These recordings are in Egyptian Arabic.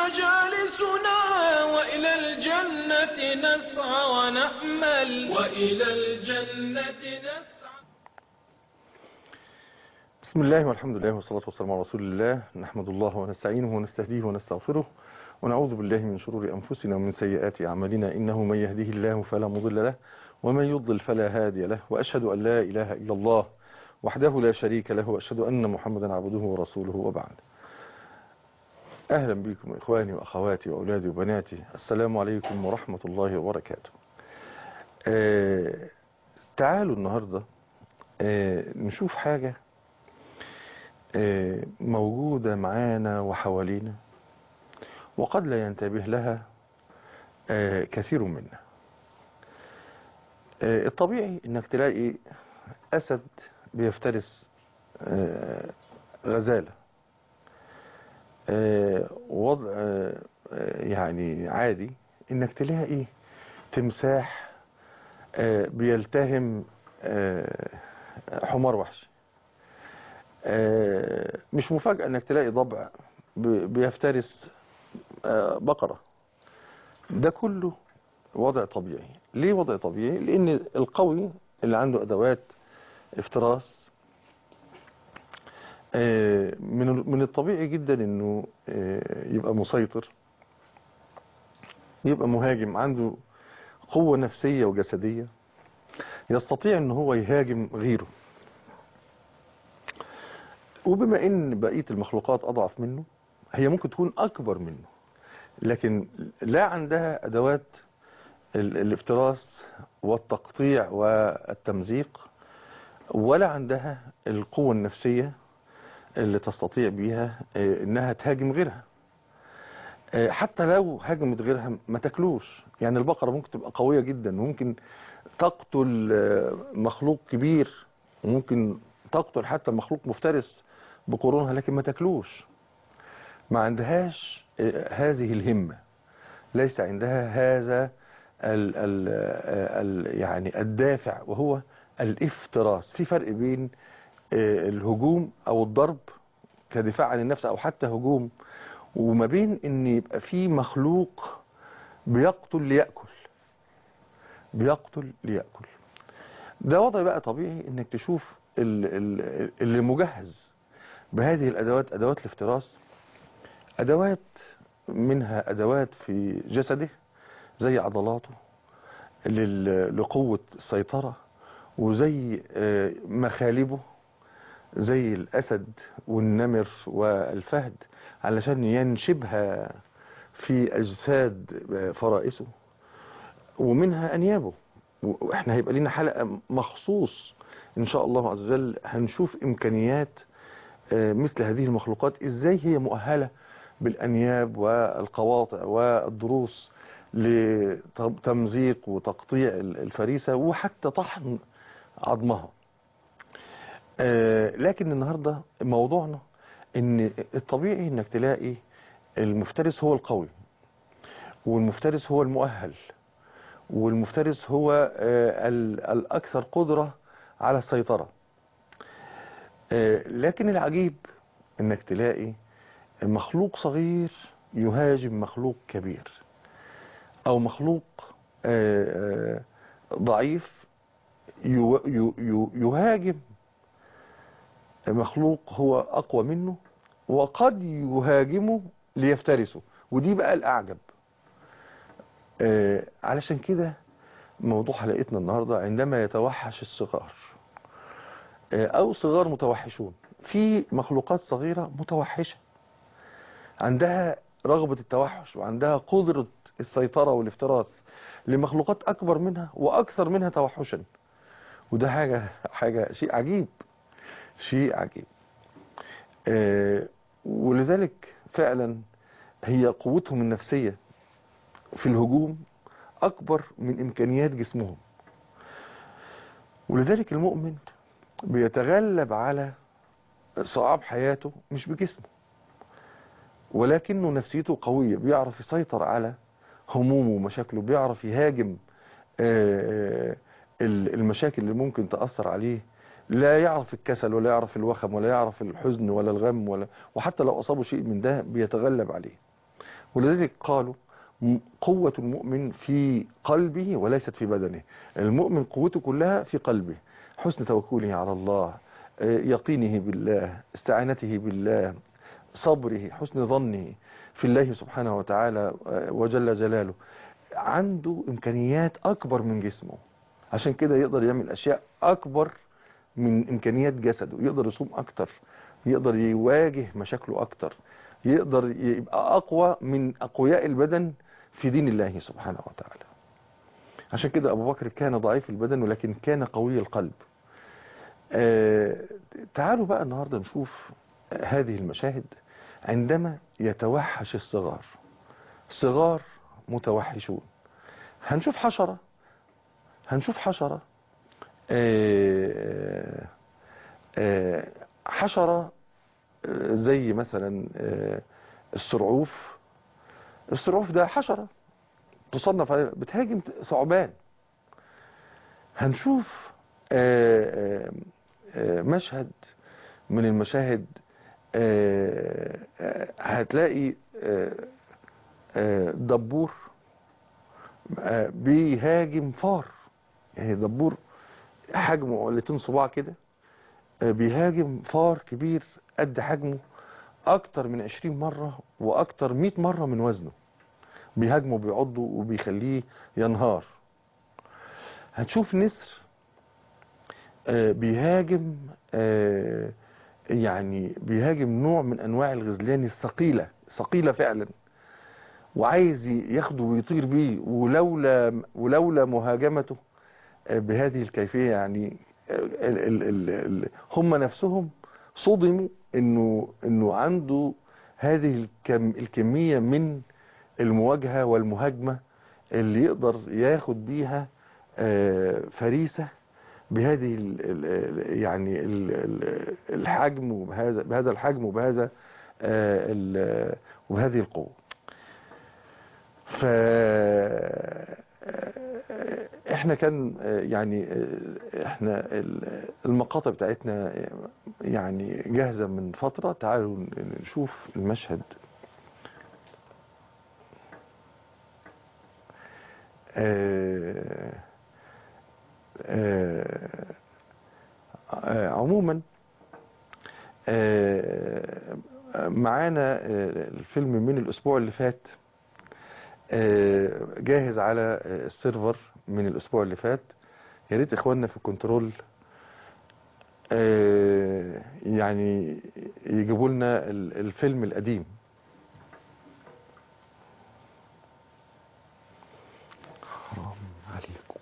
مجالسنا وإلى الجنة نسعى ونأمل وإلى الجنة نسعى بسم الله والحمد لله والصلاة والسلام على رسول الله نحمد الله ونستعينه ونستهديه ونستغفره ونعوذ بالله من شرور أنفسنا ومن سيئات أعمالنا إنه من يهده الله فلا مضل له ومن يضلل فلا هادي له وأشهد أن لا إله إلا الله وحده لا شريك له وأشهد أن محمدا عبده ورسوله وبعد أهلا بكم إخواني وأخواتي وأولادي وبناتي السلام عليكم ورحمة الله وبركاته آه تعالوا النهاردة آه نشوف حاجة آه موجودة معانا وحوالينا وقد لا ينتبه لها آه كثير منا آه الطبيعي انك تلاقي اسد بيفترس آه غزالة وضع يعني عادي انك تلاقي تمساح بيلتهم حمار وحشي مش مفاجأة انك تلاقي ضبع بيفترس بقرة ده كله وضع طبيعي ليه وضع طبيعي لان القوي اللي عنده ادوات افتراس من من الطبيعي جدا انه يبقى مسيطر يبقى مهاجم عنده قوة نفسية وجسدية يستطيع ان هو يهاجم غيره وبما ان بقية المخلوقات اضعف منه هي ممكن تكون اكبر منه لكن لا عندها ادوات الافتراس والتقطيع والتمزيق ولا عندها القوة النفسية اللي تستطيع بيها انها تهاجم غيرها حتى لو هاجمت غيرها ما تاكلوش يعني البقرة ممكن تبقى قوية جدا ممكن تقتل مخلوق كبير وممكن تقتل حتى مخلوق مفترس بقرونها لكن ما تاكلوش ما عندهاش هذه الهمة ليس عندها هذا ال ال ال يعني الدافع وهو الافتراس في فرق بين الهجوم او الضرب كدفاع عن النفس او حتى هجوم وما بين ان يبقى في مخلوق بيقتل ليأكل بيقتل ليأكل ده وضع بقى طبيعي انك تشوف اللي مجهز بهذه الادوات ادوات الافتراس ادوات منها ادوات في جسده زي عضلاته لقوة السيطرة وزي مخالبه زي الأسد والنمر والفهد علشان ينشبها في أجساد فرائسه ومنها أنيابه وإحنا هيبقى لنا حلقة مخصوص إن شاء الله عز وجل هنشوف إمكانيات مثل هذه المخلوقات إزاي هي مؤهلة بالأنياب والقواطع والضروس لتمزيق وتقطيع الفريسة وحتى طحن عظمها لكن النهاردة موضوعنا ان الطبيعي انك تلاقي المفترس هو القوي والمفترس هو المؤهل والمفترس هو الاكثر قدرة على السيطرة لكن العجيب انك تلاقي مخلوق صغير يهاجم مخلوق كبير او مخلوق ضعيف يهاجم مخلوق هو أقوى منه وقد يهاجمه ليفترسه ودي بقى الأعجب آه علشان كده موضوع حلقتنا النهاردة عندما يتوحش الصغار آه أو صغار متوحشون في مخلوقات صغيرة متوحشة عندها رغبة التوحش وعندها قدرة السيطرة والافتراس لمخلوقات أكبر منها وأكثر منها توحشا وده حاجة, حاجة شيء عجيب شيء عجيب آه ولذلك فعلا هي قوتهم النفسية في الهجوم أكبر من إمكانيات جسمهم ولذلك المؤمن بيتغلب على صعاب حياته مش بجسمه ولكنه نفسيته قوية بيعرف يسيطر على همومه ومشاكله بيعرف يهاجم المشاكل اللي ممكن تأثر عليه لا يعرف الكسل ولا يعرف الوخم ولا يعرف الحزن ولا الغم ولا وحتى لو أصابه شيء من ده بيتغلب عليه ولذلك قالوا م- قوة المؤمن في قلبه وليست في بدنه المؤمن قوته كلها في قلبه حسن توكله على الله آه، يقينه بالله استعانته بالله صبره حسن ظنه في الله سبحانه وتعالى آه، وجل جلاله عنده إمكانيات أكبر من جسمه عشان كده يقدر يعمل أشياء أكبر من إمكانيات جسده يقدر يصوم أكتر يقدر يواجه مشاكله أكتر يقدر يبقى أقوى من أقوياء البدن في دين الله سبحانه وتعالى عشان كده أبو بكر كان ضعيف البدن ولكن كان قوي القلب آه، تعالوا بقى النهاردة نشوف هذه المشاهد عندما يتوحش الصغار صغار متوحشون هنشوف حشرة هنشوف حشرة آه، آه، حشرة آه، زي مثلا آه، السرعوف السرعوف ده حشرة تصنف عليه بتهاجم ثعبان هنشوف آه، آه، آه، مشهد من المشاهد آه، آه، هتلاقي آه، آه، دبور آه، بيهاجم فار يعني دبور حجمه قلتين صباع كده آه، بيهاجم فار كبير قد حجمه اكتر من 20 مرة واكتر 100 مرة من وزنه بيهاجمه بيعضه وبيخليه ينهار هتشوف نسر آه، بيهاجم آه، يعني بيهاجم نوع من انواع الغزلان الثقيلة ثقيلة فعلا وعايز ياخده ويطير بيه ولولا ولولا مهاجمته آه، بهذه الكيفية يعني آه، ال ال ال ال هم نفسهم صدموا انه انه عنده هذه الكم الكمية من المواجهة والمهاجمة اللي يقدر ياخد بيها آه، فريسة بهذه ال ال يعني ال ال الحجم وبهذا بهذا الحجم وبهذا آه، ال- وبهذه القوة ف احنا كان آه، يعني آه، احنا ال- المقاطع بتاعتنا آه، يعني جاهزة من فترة تعالوا نشوف المشهد آه، آه، آه، عموما آه، معانا آه، الفيلم من الأسبوع اللي فات آه، جاهز على آه، السيرفر من الأسبوع اللي فات يا ريت إخواننا في الكنترول آه، يعني يجيبوا لنا ال- الفيلم القديم حرام عليكم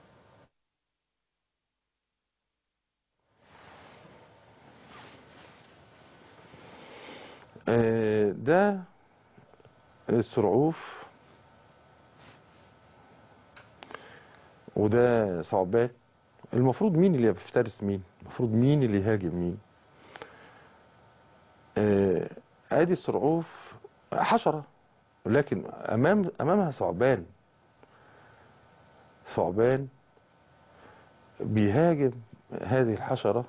آه، ده السرعوف وده ثعبان المفروض مين اللي بيفترس مين المفروض مين اللي يهاجم مين آه، ادي السرعوف حشرة لكن امام امامها ثعبان ثعبان بيهاجم هذه الحشرة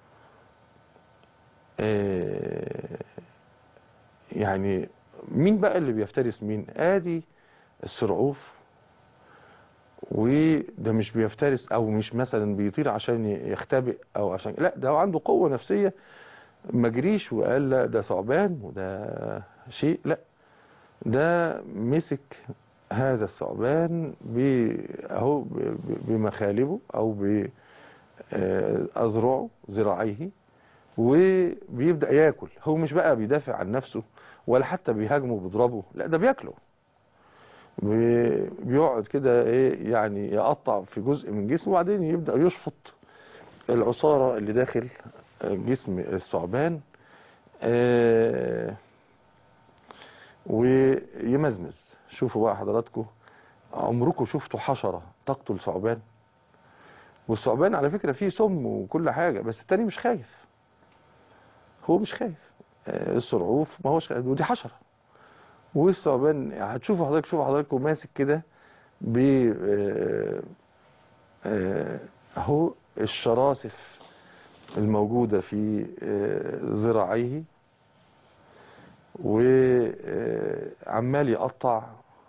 آه، يعني مين بقى اللي بيفترس مين ادي السرعوف وده مش بيفترس او مش مثلا بيطير عشان يختبئ او عشان لا ده هو عنده قوة نفسية ما جريش وقال لا ده ثعبان وده شيء لا ده مسك هذا الثعبان ب اهو ب- ب- بمخالبه او بأذرعه ذراعيه وبيبدأ ياكل هو مش بقى بيدافع عن نفسه ولا حتى بيهاجمه بيضربه لا ده بياكله بي- بيقعد كده ايه يعني يقطع في جزء من جسمه وبعدين يبدأ يشفط العصارة اللي داخل جسم الثعبان آه، ويمزمز شوفوا بقى حضراتكم عمركم شفتوا حشرة تقتل ثعبان والثعبان على فكرة فيه سم وكل حاجة بس التاني مش خايف هو مش خايف آه، السرعوف ما هوش خايف ودي حشرة والثعبان هتشوفوا حضرتك شوفوا حضراتكم ماسك كده ب آه، آه، اهو الشراصف الموجودة في آه، ذراعيه عمال يقطع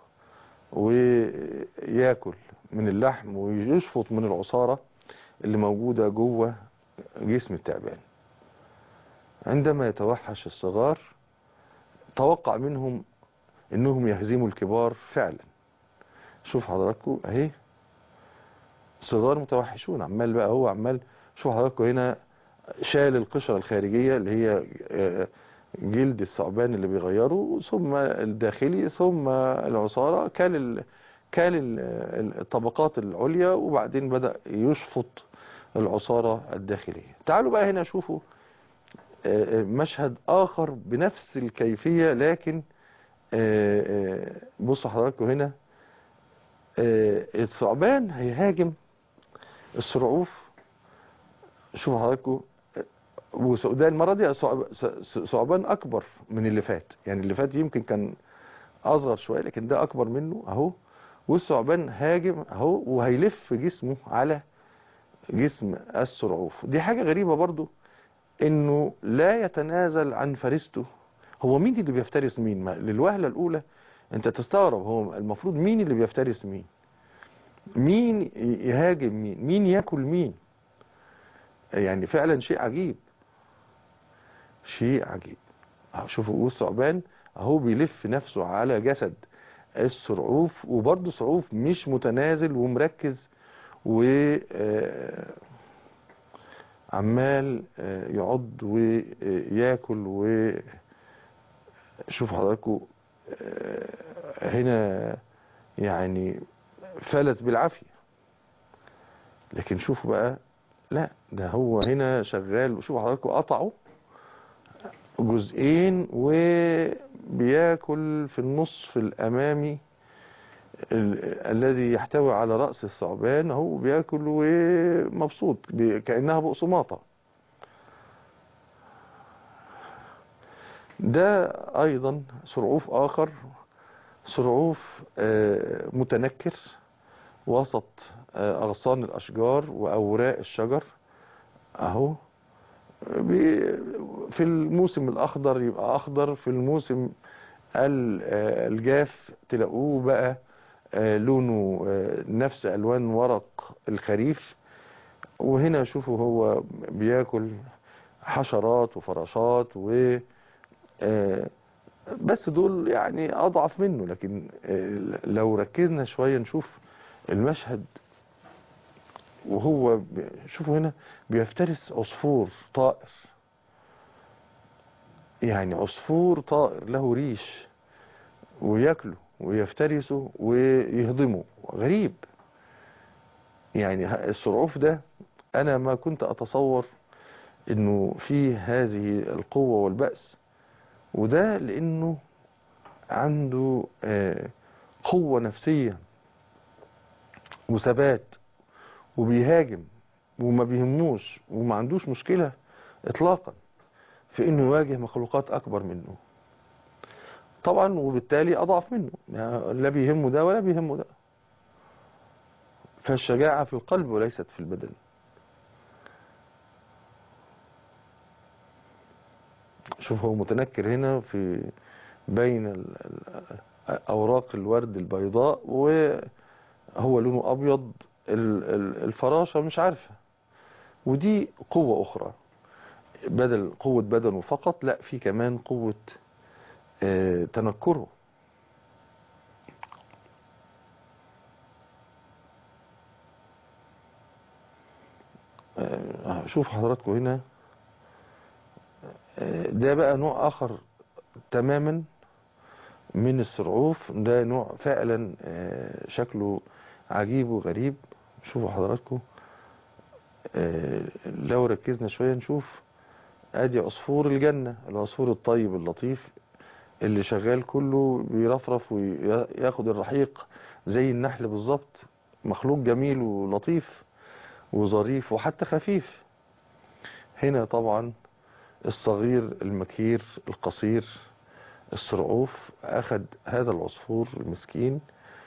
وياكل من اللحم ويشفط من العصارة اللي موجودة جوه جسم التعبان عندما يتوحش الصغار توقع منهم انهم يهزموا الكبار فعلا شوف حضراتكم اهي صغار متوحشون عمال بقى هو عمال شوف حضراتكم هنا شال القشرة الخارجية اللي هي آه، جلد الثعبان اللي بيغيره ثم الداخلي ثم العصارة كال ال- كال ال- الطبقات العليا وبعدين بدأ يشفط العصارة الداخلية تعالوا بقى هنا شوفوا آه، آه، مشهد آخر بنفس الكيفية لكن آه، آه، بصوا حضراتكم هنا آه، الثعبان هيهاجم الصرعوف شوفوا حضراتكم وده المرة دي ثعب- ث- ثعبان أكبر من اللي فات يعني اللي فات يمكن كان أصغر شوية لكن ده أكبر منه أهو والثعبان هاجم أهو وهيلف جسمه على جسم الصرعوف دي حاجة غريبة برضو إنه لا يتنازل عن فريسته هو مين اللي بيفترس مين ما للوهلة الأولى أنت تستغرب هو المفروض مين اللي بيفترس مين مين يهاجم مين مين ياكل مين يعني فعلا شيء عجيب شيء عجيب أهو شوفوا قوس ثعبان اهو بيلف نفسه على جسد الصرعوف وبرضه صرعوف مش متنازل ومركز و آه، عمال آه، يعض وياكل و شوف حضراتكم آه، هنا يعني فلت بالعافية لكن شوفوا بقى لا ده هو هنا شغال وشوفوا حضراتكم قطعوا جزئين وبياكل في النصف الأمامي ال- الذي يحتوي على رأس الثعبان هو بياكل ومبسوط بي- كأنها بقسماطة ده أيضا صرعوف آخر صرعوف آه، متنكر وسط آه، أغصان الأشجار وأوراق الشجر أهو بي- في الموسم الأخضر يبقى أخضر في الموسم ال- آه، الجاف تلاقوه بقى آه، لونه آه، نفس ألوان ورق الخريف وهنا شوفوا هو بياكل حشرات وفراشات و آه، بس دول يعني أضعف منه لكن آه، لو ركزنا شوية نشوف المشهد وهو ب- شوفوا هنا بيفترس عصفور طائر يعني عصفور طائر له ريش وياكله ويفترسه ويهضمه غريب يعني ه- الصرعوف ده انا ما كنت اتصور انه فيه هذه القوة والبأس وده لانه عنده آه، قوة نفسية وثبات وبيهاجم وما بيهموش وما عندوش مشكلة اطلاقا في انه يواجه مخلوقات اكبر منه طبعا وبالتالي اضعف منه يعني لا بيهمه ده ولا بيهمه ده فالشجاعة في القلب وليست في البدن شوف هو متنكر هنا في بين ال- ال- اوراق الورد البيضاء وهو لونه ابيض ال- ال- الفراشة مش عارفة ودي قوة اخرى بدل قوة بدنه فقط لا في كمان قوة آه، تنكره آه، شوف حضراتكم هنا آه، ده بقى نوع آخر تماما من الصرعوف ده نوع فعلا آه، شكله عجيب وغريب شوفوا حضراتكم آه، لو ركزنا شوية نشوف ادي عصفور الجنة العصفور الطيب اللطيف اللي شغال كله بيرفرف وياخد الرحيق زي النحل بالظبط مخلوق جميل ولطيف وظريف وحتى خفيف هنا طبعا الصغير المكير القصير الصرعوف اخد هذا العصفور المسكين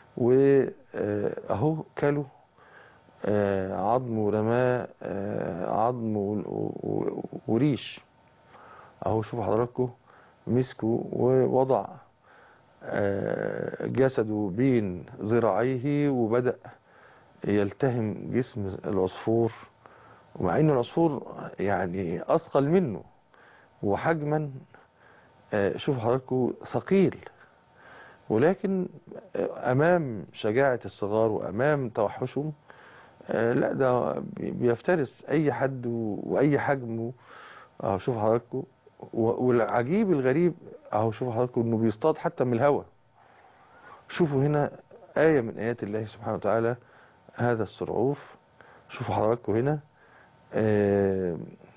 واهو كله آه، عظم ورماه آه، عظم و- و- وريش اهو شوفوا حضراتكم مسكوا ووضع آه، جسده بين ذراعيه وبدأ يلتهم جسم العصفور ومع ان العصفور يعني اثقل منه وحجما آه، شوفوا حضراتكم ثقيل ولكن آه، امام شجاعة الصغار وامام توحشهم آه، لا ده بي- بيفترس اي حد و- واي حجم اهو شوفوا حضراتكم و- والعجيب الغريب اهو شوفوا حضراتكم انه بيصطاد حتى من الهواء شوفوا هنا آية من آيات الله سبحانه وتعالى هذا السرعوف شوفوا حضراتكم هنا آه،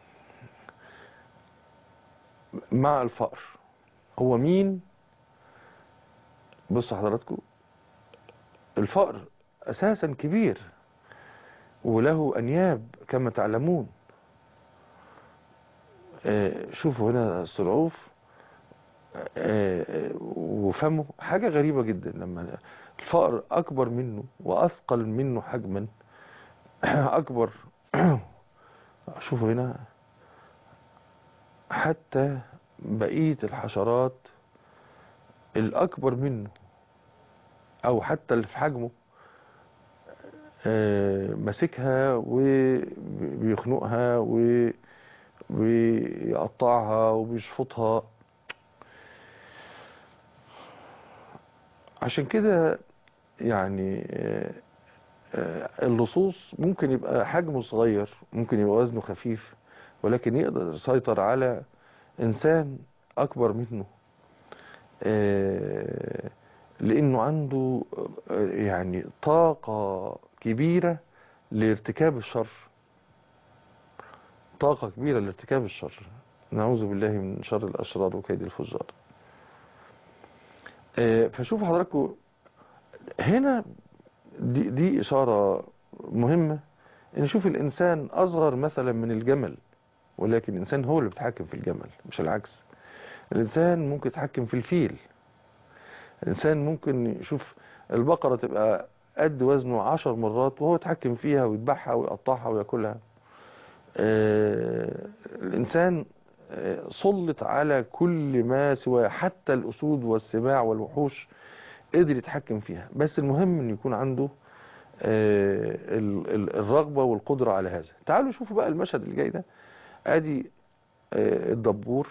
مع الفأر هو مين بص حضراتكم الفأر أساسا كبير وله أنياب كما تعلمون آه، شوفوا هنا السرعوف آه، وفمه حاجة غريبة جدا لما الفأر أكبر منه وأثقل منه حجما أكبر شوفوا هنا حتى بقية الحشرات الأكبر منه أو حتى اللي في حجمه آه، ماسكها وبيخنقها وبيقطعها وبيشفطها عشان كده يعني آه، آه، اللصوص ممكن يبقى حجمه صغير ممكن يبقى وزنه خفيف ولكن يقدر يسيطر على إنسان أكبر منه آه، لأنه عنده آه، يعني طاقة كبيرة لارتكاب الشر طاقة كبيرة لارتكاب الشر نعوذ بالله من شر الأشرار وكيد الفجار آه، فشوفوا حضراتكم هنا دي, دي إشارة مهمة إن شوف الإنسان أصغر مثلا من الجمل ولكن الإنسان هو اللي بيتحكم في الجمل مش العكس الإنسان ممكن يتحكم في الفيل الإنسان ممكن يشوف البقرة تبقى قد وزنه عشر مرات وهو يتحكم فيها ويذبحها ويقطعها وياكلها آه، الإنسان آه، سلط على كل ما سوى حتى الأسود والسباع والوحوش قدر يتحكم فيها بس المهم أن يكون عنده آه، ال- ال- الرغبة والقدرة على هذا تعالوا شوفوا بقى المشهد اللي جاي ده ادي آه، الدبور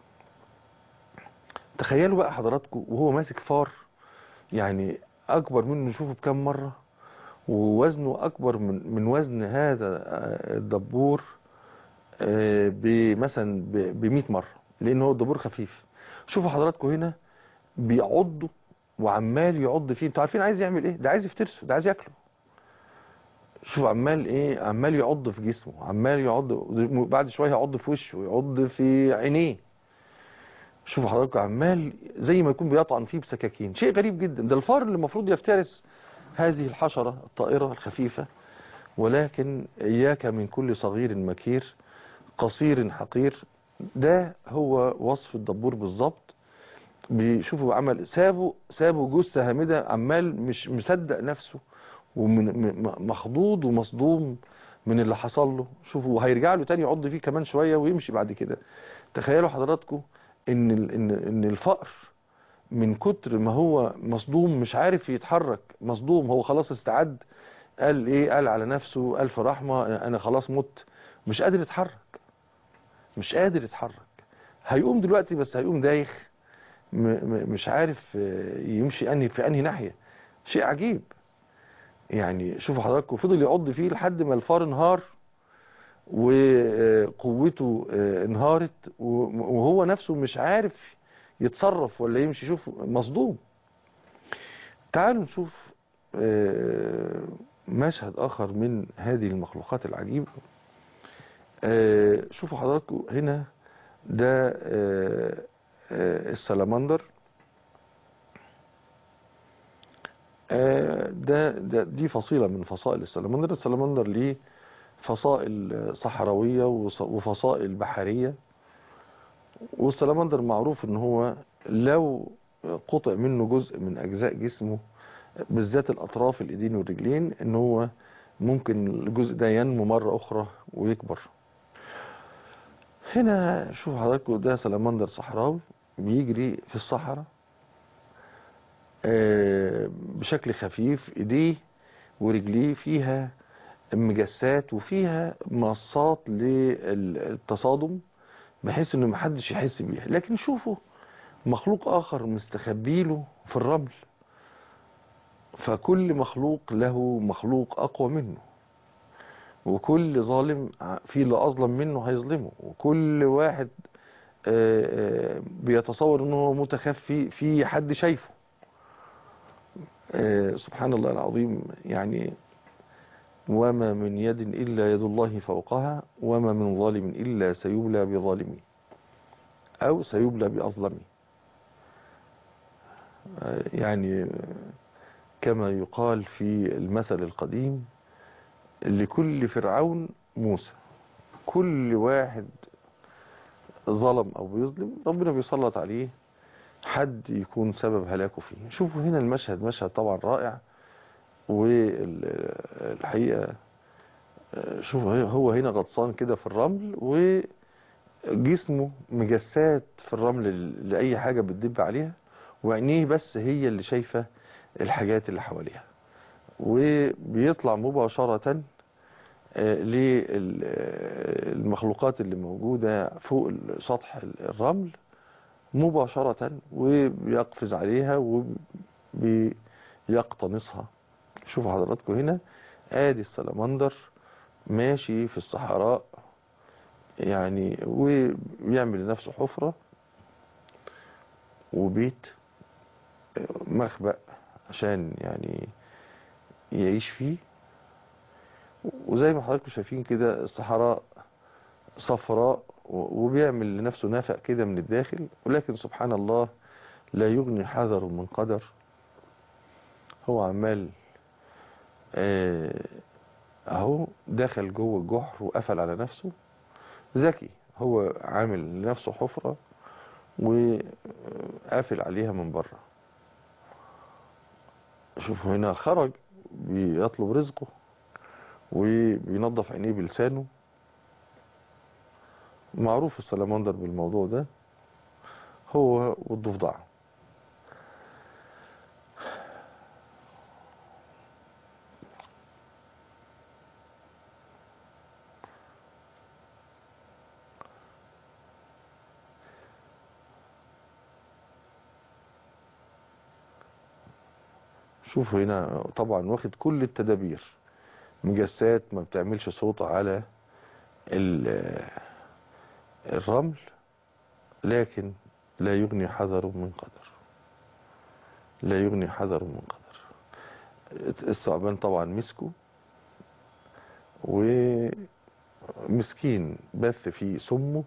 تخيلوا بقى حضراتكم وهو ماسك فار يعني اكبر منه نشوفه بكم مرة ووزنه اكبر من من وزن هذا آه، الدبور آه، بمثلا ب 100 مرة لان هو الدبور خفيف شوفوا حضراتكم هنا بيعضه وعمال يعض فيه انتوا عارفين عايز يعمل ايه ده عايز يفترسه ده عايز ياكله شوف عمال ايه عمال يعض في جسمه عمال يعض بعد شويه يعض في وشه ويعض في عينيه شوفوا حضراتكم عمال زي ما يكون بيطعن فيه بسكاكين شيء غريب جدا ده الفار اللي المفروض يفترس هذه الحشرة الطائرة الخفيفة ولكن إياك من كل صغير مكير قصير حقير ده هو وصف الدبور بالظبط بيشوفوا عمل سابوا سابوا جثة هامدة عمال مش مصدق نفسه ومخضوض ومصدوم من اللي حصل له شوفوا هيرجع له تاني يعض فيه كمان شوية ويمشي بعد كده تخيلوا حضراتكم ان ال- ان ان الفقر من كتر ما هو مصدوم مش عارف يتحرك مصدوم هو خلاص استعد قال ايه قال على نفسه الف رحمة انا خلاص مت مش قادر يتحرك مش قادر يتحرك هيقوم دلوقتي بس هيقوم دايخ م- م- مش عارف آه، يمشي انهي في انهي ناحية شيء عجيب يعني شوفوا حضراتكم فضل يعض فيه لحد ما الفار انهار وقوته آه، انهارت وهو نفسه مش عارف يتصرف ولا يمشي شوف مصدوم تعالوا نشوف آه، مشهد آخر من هذه المخلوقات العجيبة آه، شوفوا حضراتكم هنا ده آه، آه، السلمندر آه، ده, ده دي فصيلة من فصائل السلمندر السلمندر ليه فصائل صحراوية وص- وفصائل بحرية والسلمندر معروف ان هو لو قطع منه جزء من اجزاء جسمه بالذات الاطراف الايدين والرجلين ان هو ممكن الجزء ده ينمو مرة اخرى ويكبر هنا شوف حضراتكم ده سلمندر صحراوي بيجري في الصحراء آه، بشكل خفيف ايديه ورجليه فيها مجسات وفيها مصات للتصادم بحيث انه محدش يحس بيها لكن شوفوا مخلوق اخر مستخبيله في الرمل فكل مخلوق له مخلوق اقوى منه وكل ظالم في اللي اظلم منه هيظلمه وكل واحد آه، آه، بيتصور انه هو متخفي في حد شايفه آه، سبحان الله العظيم يعني وما من يد إلا يد الله فوقها وما من ظالم إلا سيبلى بظالمه أو سيبلى بأظلمه آه، يعني آه، كما يقال في المثل القديم لكل فرعون موسى كل واحد ظلم أو بيظلم ربنا بيسلط عليه حد يكون سبب هلاكه فيه شوفوا هنا المشهد مشهد طبعا رائع والحقيقة شوفوا هي- هو هنا غطسان كده في الرمل وجسمه مجسات في الرمل ل- لأي حاجة بتدب عليها وعينيه بس هي اللي شايفة الحاجات اللي حواليها وبيطلع مباشرة للمخلوقات اللي موجودة فوق سطح الرمل مباشرة وبيقفز عليها وبيقتنصها شوفوا حضراتكم هنا ادي السلمندر ماشي في الصحراء يعني وبيعمل لنفسه حفرة وبيت مخبأ عشان يعني يعيش فيه وزي ما حضراتكم شايفين كده الصحراء صفراء وبيعمل لنفسه نفق كده من الداخل ولكن سبحان الله لا يغني حذر من قدر هو عمال آه، اهو دخل جوه الجحر وقفل على نفسه ذكي هو عامل لنفسه حفرة وقافل عليها من بره شوفوا هنا خرج بيطلب رزقه وبينظف عينيه بلسانه معروف السلمندر بالموضوع ده هو والضفدع شوفوا هنا طبعا واخد كل التدابير مجسات ما بتعملش صوت على ال- الرمل لكن لا يغني حذر من قدر لا يغني حذر من قدر الثعبان طبعا مسكه ومسكين بث فيه سمه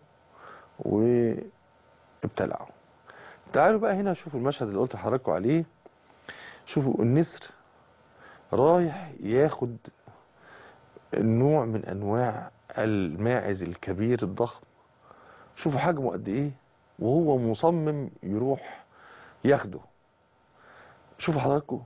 وابتلعه تعالوا بقى هنا شوفوا المشهد اللي قلت لحضراتكم عليه شوفوا النسر رايح ياخد النوع من انواع الماعز الكبير الضخم شوفوا حجمه قد ايه وهو مصمم يروح ياخده شوفوا حضراتكم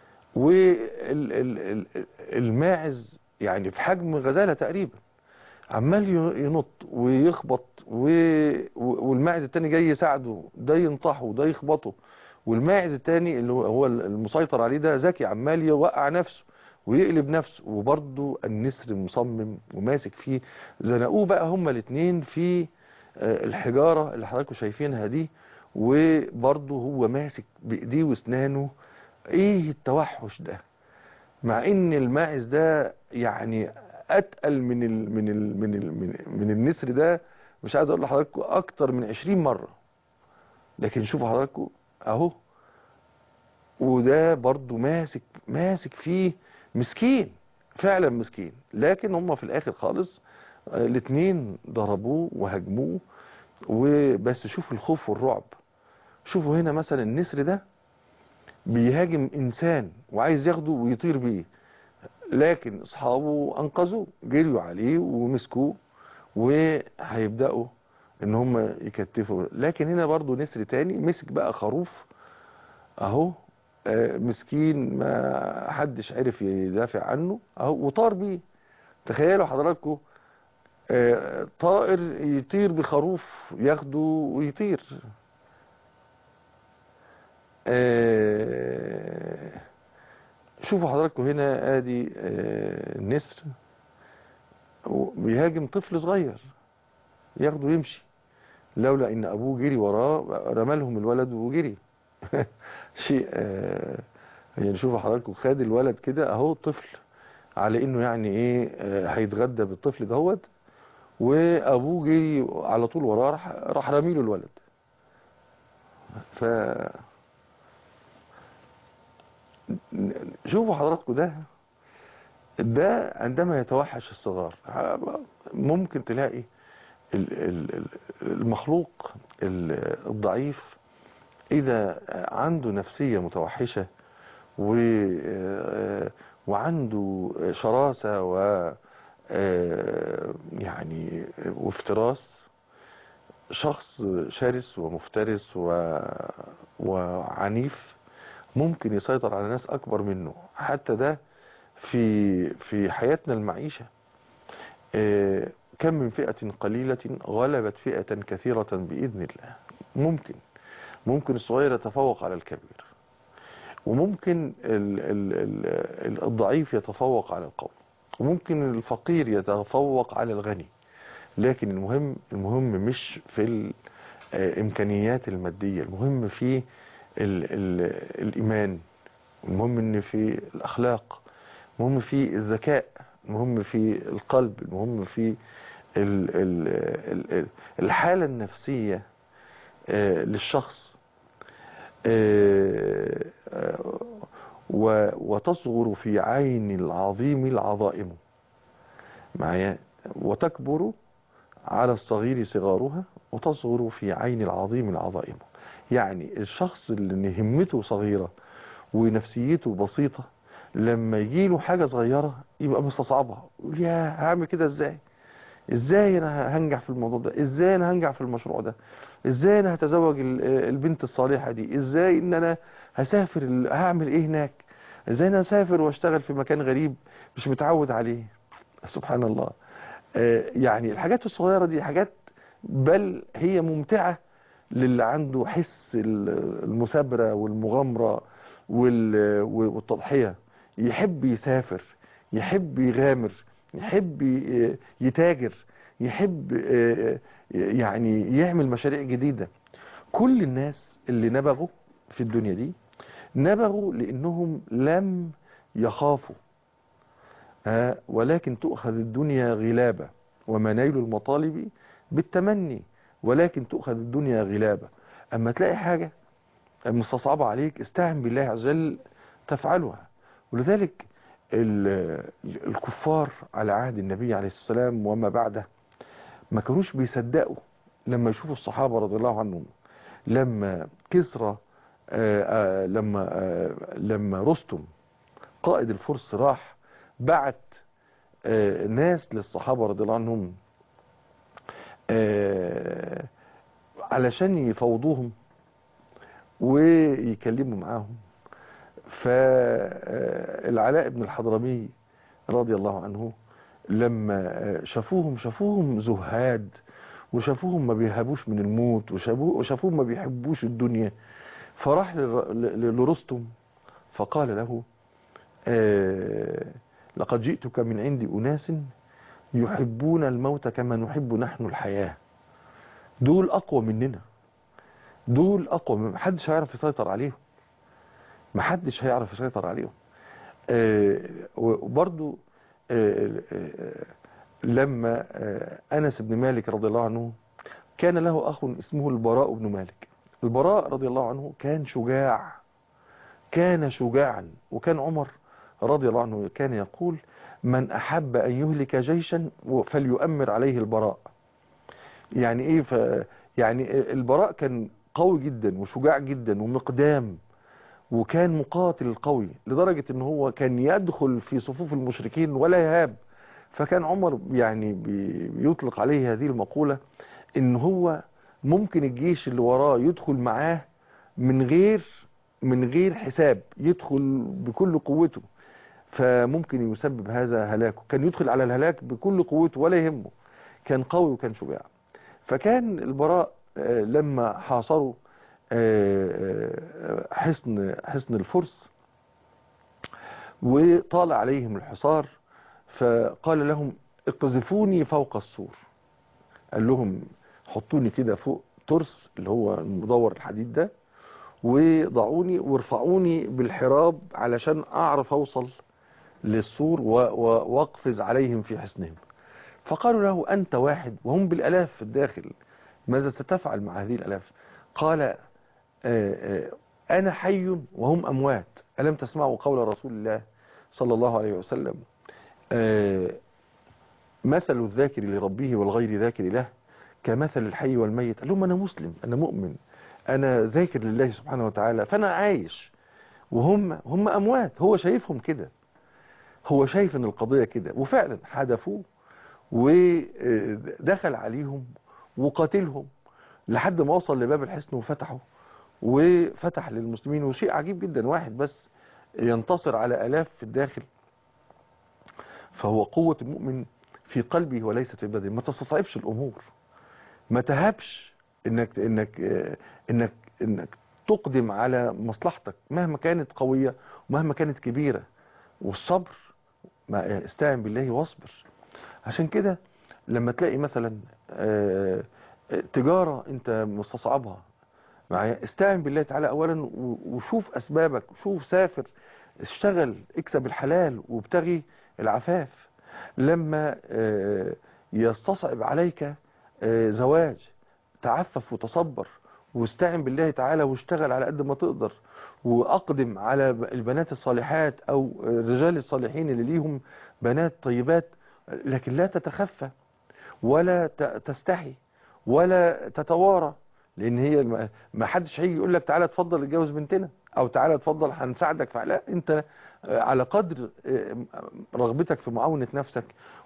والماعز يعني في حجم غزالة تقريبا عمال ينط ويخبط و... والماعز التاني جاي يساعده ده ينطحه وده يخبطه والماعز التاني اللي هو- هو المسيطر عليه ده ذكي عمال يوقع نفسه ويقلب نفسه وبرضه النسر مصمم وماسك فيه زنقوه بقى هما الاتنين في آه، الحجارة اللي حضراتكم شايفينها دي وبرضه هو ماسك بايديه واسنانه ايه التوحش ده مع ان الماعز ده يعني اتقل من ال من ال من ال من, من النسر ده مش عايز اقول لحضراتكم اكتر من 20 مرة لكن شوفوا حضراتكم اهو وده برضو ماسك ماسك فيه مسكين فعلا مسكين لكن هم في الاخر خالص آه، الاتنين ضربوه وهجموه وبس شوفوا الخوف والرعب شوفوا هنا مثلا النسر ده بيهاجم انسان وعايز ياخده ويطير بيه لكن اصحابه انقذوه جريوا عليه ومسكوه وهيبداوا ان هم يكتفوا لكن هنا برضو نسر تاني مسك بقى خروف اهو آه، مسكين ما حدش عرف يدافع عنه اهو وطار بيه تخيلوا حضراتكم آه، طائر يطير بخروف ياخده ويطير آه، شوفوا حضراتكم هنا ادي آه، النسر بيهاجم طفل صغير ياخده يمشي لولا ان ابوه جري وراه رمالهم الولد وجري شيء آه، يعني شوفوا حضراتكم خد الولد كده اهو طفل على انه يعني ايه آه، هيتغدى بالطفل دهوت وابوه جري على طول وراه راح راح راميله الولد ف شوفوا حضراتكم ده ده عندما يتوحش الصغار ممكن تلاقي ال- ال- ال- المخلوق ال- الضعيف إذا عنده نفسية متوحشة و وعنده شراسة و يعني وافتراس شخص شرس ومفترس و... وعنيف ممكن يسيطر على ناس أكبر منه حتى ده في في حياتنا المعيشة آه، كم من فئة قليلة غلبت فئة كثيرة بإذن الله ممكن ممكن الصغير يتفوق على الكبير وممكن ال ال ال الضعيف يتفوق على القوي وممكن الفقير يتفوق على الغني لكن المهم المهم مش في الإمكانيات المادية المهم في ال ال الإيمان المهم ان في الأخلاق المهم في الذكاء المهم في القلب المهم في ال ال ال الحالة النفسية آه، للشخص آه، آه، و- وتصغر في عين العظيم العظائم معايا وتكبر على الصغير صغارها وتصغر في عين العظيم العظائم يعني الشخص اللي همته صغيرة ونفسيته بسيطة لما يجيله حاجة صغيرة يبقى مستصعبها يقول يا هعمل كده ازاي ازاي انا هنجح في الموضوع ده ازاي انا هنجح في المشروع ده ازاي انا هتزوج ال- البنت الصالحة دي ازاي ان انا هسافر ال- هعمل ايه هناك ازاي انا هسافر واشتغل في مكان غريب مش متعود عليه سبحان الله آه، يعني الحاجات الصغيرة دي حاجات بل هي ممتعة للي عنده حس ال- المثابرة والمغامرة وال- والتضحية يحب يسافر يحب يغامر يحب ي- يتاجر يحب آه، يعني يعمل مشاريع جديدة كل الناس اللي نبغوا في الدنيا دي نبغوا لأنهم لم يخافوا آه، ولكن تؤخذ الدنيا غلابة ومنايل المطالب بالتمني ولكن تؤخذ الدنيا غلابة أما تلاقي حاجة مستصعبة عليك استعن بالله عز وجل تفعلها ولذلك ال- الكفار على عهد النبي عليه الصلاة والسلام وما بعده ما كانوش بيصدقوا لما يشوفوا الصحابة رضي الله عنهم لما كسرى آه، آه، لما آه، لما رستم قائد الفرس راح بعت آه، ناس للصحابة رضي الله عنهم آه، علشان يفوضوهم ويكلموا معاهم فالعلاء بن الحضرمي رضي الله عنه لما شافوهم شافوهم زهاد وشافوهم ما بيهابوش من الموت وشافوه- وشافوهم ما بيحبوش الدنيا فراح لر- ل- لرستم فقال له آه، لقد جئتك من عند أناس يحبون الموت كما نحب نحن الحياة دول أقوى مننا دول أقوى من محدش هيعرف يسيطر عليهم محدش هيعرف يسيطر عليهم آه، وبرضو آه، آه، لما آه، أنس بن مالك رضي الله عنه كان له أخ اسمه البراء بن مالك البراء رضي الله عنه كان شجاع كان شجاعا وكان عمر رضي الله عنه كان يقول من أحب أن يهلك جيشا فليؤمر عليه البراء يعني إيه ف يعني البراء كان قوي جدا وشجاع جدا ومقدام وكان مقاتل قوي لدرجة ان هو كان يدخل في صفوف المشركين ولا يهاب فكان عمر يعني بي- بيطلق عليه هذه المقولة ان هو ممكن الجيش اللي وراه يدخل معاه من غير من غير حساب يدخل بكل قوته فممكن يسبب هذا هلاكه كان يدخل على الهلاك بكل قوته ولا يهمه كان قوي وكان شجاع فكان البراء آه، لما حاصروا آه، آه، حصن حصن الفرس وطال عليهم الحصار فقال لهم اقذفوني فوق السور قال لهم حطوني كده فوق ترس اللي هو المدور الحديد ده وضعوني وارفعوني بالحراب علشان اعرف اوصل للسور و- و- واقفز عليهم في حصنهم فقالوا له انت واحد وهم بالالاف في الداخل ماذا ستفعل مع هذه الالاف قال آه، آه، انا حي وهم اموات الم تسمعوا قول رسول الله صلى الله عليه وسلم آه، مثل الذاكر لربه والغير ذاكر له كمثل الحي والميت قال لهم انا مسلم انا مؤمن انا ذاكر لله سبحانه وتعالى فانا عايش وهم هم اموات هو شايفهم كده هو شايف ان القضية كده وفعلا حدفوه ودخل عليهم وقاتلهم لحد ما وصل لباب الحصن وفتحه وفتح للمسلمين وشيء عجيب جدا واحد بس ينتصر على الاف في الداخل فهو قوة المؤمن في قلبه وليست في بدنه ما تستصعبش الامور ما تهبش انك انك آه، انك انك تقدم على مصلحتك مهما كانت قوية ومهما كانت كبيرة والصبر ما استعن بالله واصبر عشان كده لما تلاقي مثلا آه، آه، تجارة انت مستصعبها معايا استعن بالله تعالى اولا و- وشوف اسبابك شوف سافر اشتغل اكسب الحلال وابتغي العفاف لما آه، يستصعب عليك آه، زواج تعفف وتصبر واستعن بالله تعالى واشتغل على قد ما تقدر واقدم على البنات الصالحات او الرجال الصالحين اللي ليهم بنات طيبات لكن لا تتخفى ولا ت- تستحي ولا تتوارى لان هي الم- ما حدش هيجي يقول لك تعالى اتفضل اتجوز بنتنا او تعالى اتفضل هنساعدك في لا انت آه، على قدر آه، رغبتك في معاونة نفسك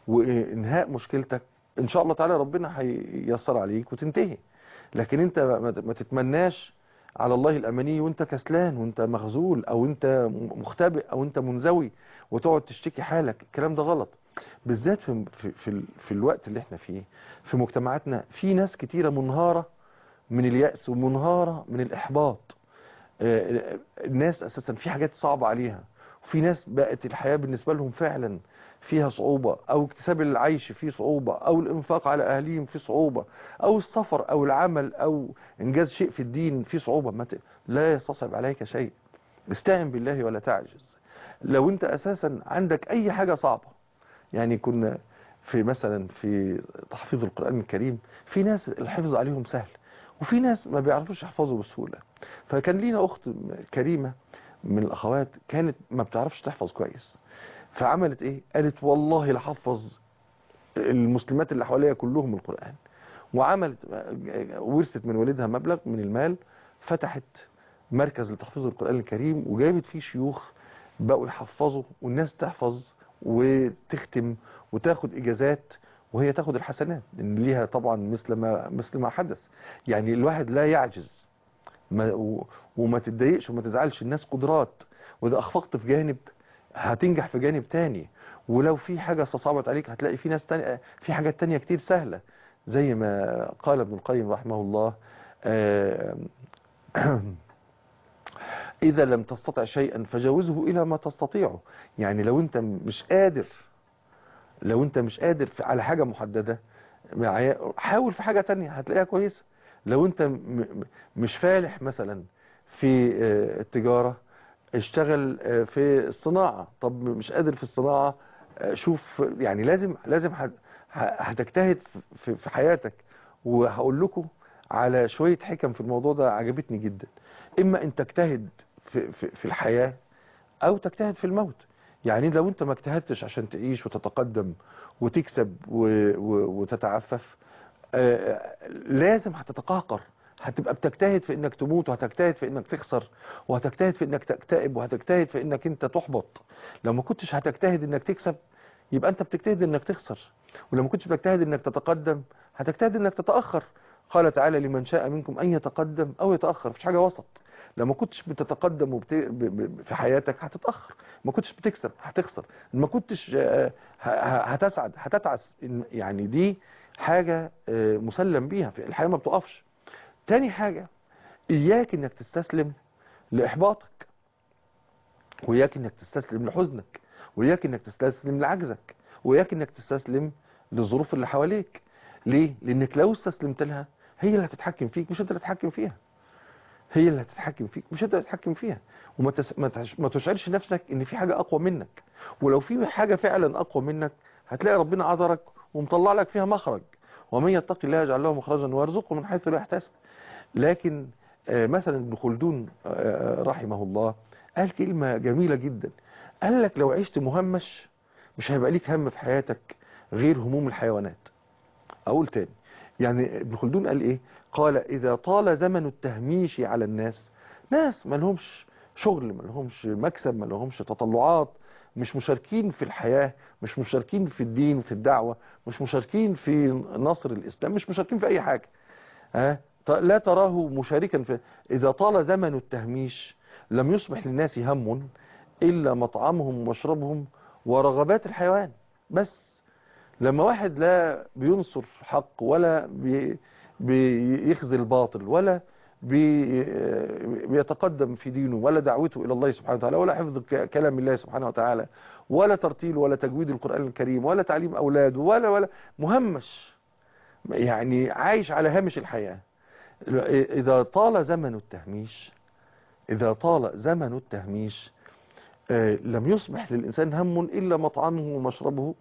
وانهاء مشكلتك ان شاء الله تعالى ربنا هييسر عليك وتنتهي لكن انت ما ما تتمناش على الله الاماني وانت كسلان وانت مخذول او انت مختبئ او انت منزوي وتقعد تشتكي حالك الكلام ده غلط بالذات في في في, ال- في الوقت اللي احنا فيه في مجتمعاتنا في ناس كتيرة منهارة من اليأس ومنهارة من الإحباط آه، الناس أساسا في حاجات صعبة عليها وفي ناس بقت الحياة بالنسبة لهم فعلا فيها صعوبة أو اكتساب العيش فيه صعوبة أو الإنفاق على أهليهم فيه صعوبة أو السفر أو العمل أو إنجاز شيء في الدين فيه صعوبة ما ت- لا يستصعب عليك شيء استعن بالله ولا تعجز لو أنت أساسا عندك أي حاجة صعبة يعني كنا في مثلا في تحفيظ القرآن الكريم في ناس الحفظ عليهم سهل وفي ناس ما بيعرفوش يحفظوا بسهولة فكان لينا أخت كريمة من الأخوات كانت ما بتعرفش تحفظ كويس فعملت إيه قالت والله لحفظ المسلمات اللي حواليا كلهم القرآن وعملت ورثت من والدها مبلغ من المال فتحت مركز لتحفيظ القرآن الكريم وجابت فيه شيوخ بقوا يحفظوا والناس تحفظ وتختم وتاخد إجازات وهي تاخد الحسنات لأن ليها طبعا مثل ما مثل ما حدث يعني الواحد لا يعجز ما و- وما تتضايقش وما تزعلش الناس قدرات وإذا أخفقت في جانب هتنجح في جانب تاني ولو في حاجة استصعبت عليك هتلاقي في ناس تانية في حاجات تانية كتير سهلة زي ما قال ابن القيم رحمه الله آه، إذا لم تستطع شيئا فجاوزه إلى ما تستطيعه يعني لو أنت مش قادر لو أنت مش قادر في- على حاجة محددة معايا حاول في حاجة تانية هتلاقيها كويسة لو أنت م- م- مش فالح مثلا في آه، التجارة اشتغل آه، في الصناعة طب مش قادر في الصناعة آه، شوف يعني لازم لازم هت- ه- هتجتهد في في حياتك وهقول لكم على شوية حكم في الموضوع ده عجبتني جدا اما ان تجتهد في, في, في الحياة او تجتهد في الموت يعني لو انت ما اجتهدتش عشان تعيش وتتقدم وتكسب و و وتتعفف آه، لازم هتتقهقر هتبقى بتجتهد في انك تموت وهتجتهد في انك تخسر وهتجتهد في انك تكتئب وهتجتهد في انك انت تحبط لو ما كنتش هتجتهد انك تكسب يبقى انت بتجتهد انك تخسر ولو ما كنتش بتجتهد انك تتقدم هتجتهد انك تتأخر قال تعالى لمن شاء منكم ان يتقدم او يتأخر مفيش حاجة وسط لو ما كنتش بتتقدم وبت... ب... ب... في حياتك هتتأخر ما كنتش بتكسب هتخسر ما كنتش آه، ه... ه- هتسعد هتتعس إن- يعني دي حاجة آه، مسلم بيها في الحياة ما بتقفش تاني حاجة إياك إنك تستسلم لإحباطك وإياك إنك تستسلم لحزنك وإياك إنك تستسلم لعجزك وإياك إنك تستسلم للظروف اللي حواليك ليه؟ لأنك لو استسلمت لها هي اللي هتتحكم فيك مش أنت اللي هتتحكم فيها هي اللي هتتحكم فيك مش انت اللي هتتحكم فيها وما تس... ما, تش... ما تشعرش نفسك ان في حاجة اقوى منك ولو في حاجة فعلا اقوى منك هتلاقي ربنا عذرك ومطلع لك فيها مخرج ومن يتق الله يجعل له مخرجا ويرزقه من حيث لا يحتسب لكن آه مثلا ابن خلدون آه رحمه الله قال كلمة جميلة جدا قال لك لو عشت مهمش مش هيبقى ليك هم في حياتك غير هموم الحيوانات اقول تاني يعني ابن خلدون قال ايه قال اذا طال زمن التهميش على الناس ناس ما لهمش شغل ما لهمش مكسب ما لهمش تطلعات مش مشاركين في الحياة مش مشاركين في الدين في الدعوة مش مشاركين في نصر الإسلام مش مشاركين في أي حاجة ها لا تراه مشاركا في إذا طال زمن التهميش لم يصبح للناس هم إلا مطعمهم ومشربهم ورغبات الحيوان بس لما واحد لا بينصر حق ولا بي بيخزي الباطل ولا بي بيتقدم في دينه ولا دعوته إلى الله سبحانه وتعالى ولا حفظ كلام الله سبحانه وتعالى ولا ترتيل ولا تجويد القرآن الكريم ولا تعليم أولاده ولا ولا مهمش يعني عايش على هامش الحياة إذا طال زمن التهميش إذا طال زمن التهميش لم يصبح للإنسان هم إلا مطعمه ومشربه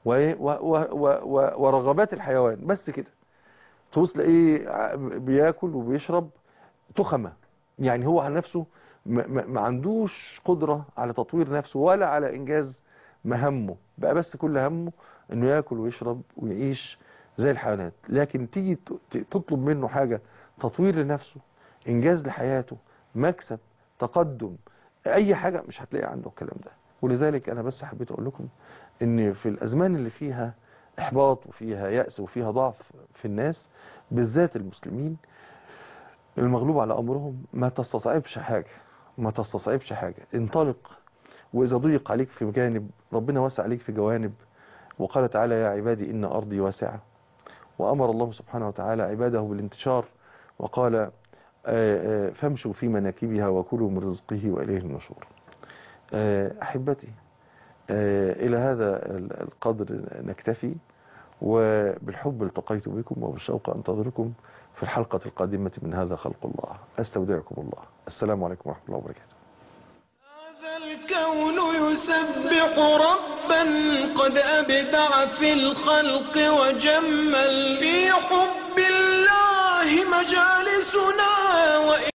ورغبات الحيوان بس كده تبص تلاقيه بياكل وبيشرب تخمة يعني هو على نفسه ما, ما عندوش قدرة على تطوير نفسه ولا على إنجاز مهمه بقى بس كل همه انه ياكل ويشرب ويعيش زي الحيوانات لكن تيجي تطلب منه حاجة تطوير لنفسه إنجاز لحياته مكسب تقدم أي حاجة مش هتلاقي عنده الكلام ده ولذلك أنا بس حبيت أقول لكم ان في الأزمان اللي فيها إحباط وفيها يأس وفيها ضعف في الناس بالذات المسلمين المغلوب على أمرهم ما تستصعبش حاجة ما تستصعبش حاجة انطلق وإذا ضيق عليك في جانب ربنا وسع عليك في جوانب وقال تعالى يا عبادي إن أرضي واسعة وأمر الله سبحانه وتعالى عباده بالانتشار وقال فامشوا في مناكبها وكلوا من رزقه وإليه النشور أحبتي إلى هذا القدر نكتفي وبالحب التقيت بكم وبالشوق أنتظركم في الحلقة القادمة من هذا خلق الله أستودعكم الله السلام عليكم ورحمة الله وبركاته هذا الكون يسبح ربا قد أبدع في الخلق وجمل في حب الله مجالسنا